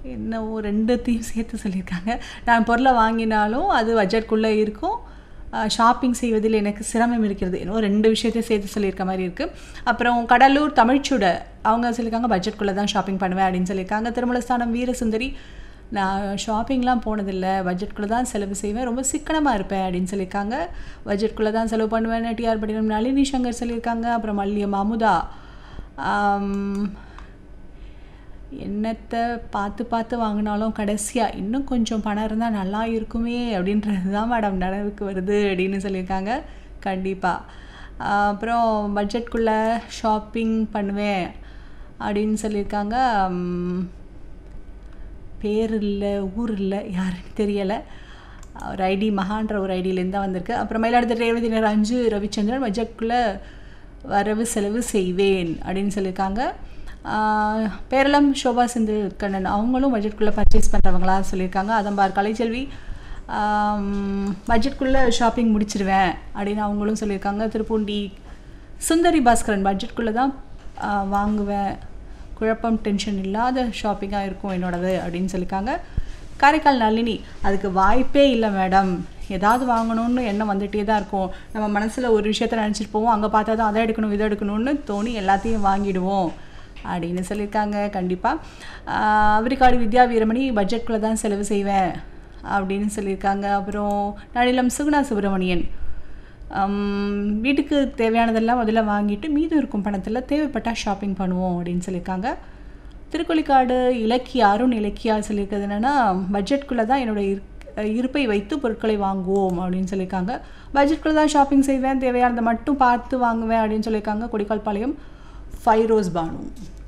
என்னவோ ரெண்டுத்தையும் சேர்த்து சொல்லியிருக்காங்க நான் பொருளை வாங்கினாலும் அது பட்ஜெட்குள்ளே இருக்கும் ஷாப்பிங் செய்வதில் எனக்கு சிரமம் இருக்கிறது இன்னும் ரெண்டு விஷயத்தையும் சேர்த்து சொல்லியிருக்க மாதிரி இருக்குது அப்புறம் கடலூர் தமிழ்ச்சுட அவங்க சொல்லியிருக்காங்க பட்ஜெட்குள்ளே தான் ஷாப்பிங் பண்ணுவேன் அப்படின்னு சொல்லியிருக்காங்க திருமலஸ்தானம் வீரசுந்தரி நான் ஷாப்பிங்லாம் போனதில்லை பட்ஜெட்குள்ளே தான் செலவு செய்வேன் ரொம்ப சிக்கனமாக இருப்பேன் அப்படின்னு சொல்லியிருக்காங்க பட்ஜெட்குள்ளே தான் செலவு பண்ணுவேன் டிஆர் படினம் நளினி சங்கர் சொல்லியிருக்காங்க அப்புறம் மல்லியம் அமுதா ஆம், என்னத்தை பார்த்து பார்த்து வாங்கினாலும் கடைசியாக இன்னும் கொஞ்சம் பணம் இருந்தால் நல்லா இருக்குமே அப்படின்றது தான் மேடம் நினைவுக்கு வருது அப்படின்னு சொல்லியிருக்காங்க கண்டிப்பாக அப்புறம் பட்ஜெட்குள்ளே ஷாப்பிங் பண்ணுவேன் அப்படின்னு சொல்லியிருக்காங்க உம், பேர் இல்லை ஊர் இல்லை யாருன்னு தெரியலை ஒரு ஐடி மகான்ற ஒரு ஐடியிலேருந்து தான் வந்திருக்கு அப்புறம் மயிலாடுதுறை ரேவதி அஞ்சு ரவிச்சந்திரன் பட்ஜெட்குள்ளே வரவு செலவு செய்வேன் அப்படின்னு சொல்லியிருக்காங்க ஆஹ் பேரளம் சோபா செந்தில் கண்ணன் அவங்களும் பட்ஜெட்குள்ளே பர்ச்சேஸ் பண்ணுறவங்களா சொல்லியிருக்காங்க அதம்பார் கலைச்செல்வி பட்ஜெட்குள்ளே ஷாப்பிங் முடிச்சிருவேன் அப்படின்னு அவங்களும் சொல்லியிருக்காங்க திருப்பூண்டி சுந்தரி பாஸ்கரன் பட்ஜெட்குள்ளே தான் ஆஹ் வாங்குவேன் குழப்பம் டென்ஷன் இல்லாத ஷாப்பிங்காக இருக்கும் என்னோடது அப்படின்னு சொல்லியிருக்காங்க காரைக்கால் நளினி அதுக்கு வாய்ப்பே இல்லை மேடம் ஏதாவது வாங்கணும்னு எண்ணம் வந்துகிட்டே தான் இருக்கும் நம்ம மனசில் ஒரு விஷயத்த நினச்சிட்டு போவோம் அங்கே பார்த்தா தான் அதை எடுக்கணும் இதை எடுக்கணும்னு தோணி எல்லாத்தையும் வாங்கிடுவோம் அப்படின்னு சொல்லியிருக்காங்க கண்டிப்பாக அவரிக்காடு வித்யா வீரமணி பட்ஜெட்குள்ளே தான் செலவு செய்வேன் அப்படின்னு சொல்லியிருக்காங்க அப்புறம் நடிலம் சுகுணா சுப்பிரமணியன் ஹம், வீட்டுக்கு தேவையானதெல்லாம் முதல்ல வாங்கிட்டு மீதம் இருக்கும் பணத்தில் தேவைப்பட்டால் ஷாப்பிங் பண்ணுவோம் அப்படின்னு சொல்லியிருக்காங்க திருக்கொலிக்காடு இலக்கியா அருண் இலக்கியா சொல்லியிருக்கிறது என்னென்னா பட்ஜெட்குள்ளே தான் என்னோட இருக்- இருப்பை வைத்து பொருட்களை வாங்குவோம் அப்படின்னு சொல்லியிருக்காங்க பட்ஜெட்குள்ளே தான் ஷாப்பிங் செய்வேன் தேவையானதை மட்டும் பார்த்து வாங்குவேன் அப்படின்னு சொல்லியிருக்காங்க கொடிக்கால்பாளையம் ஃபைரோஸ் பானு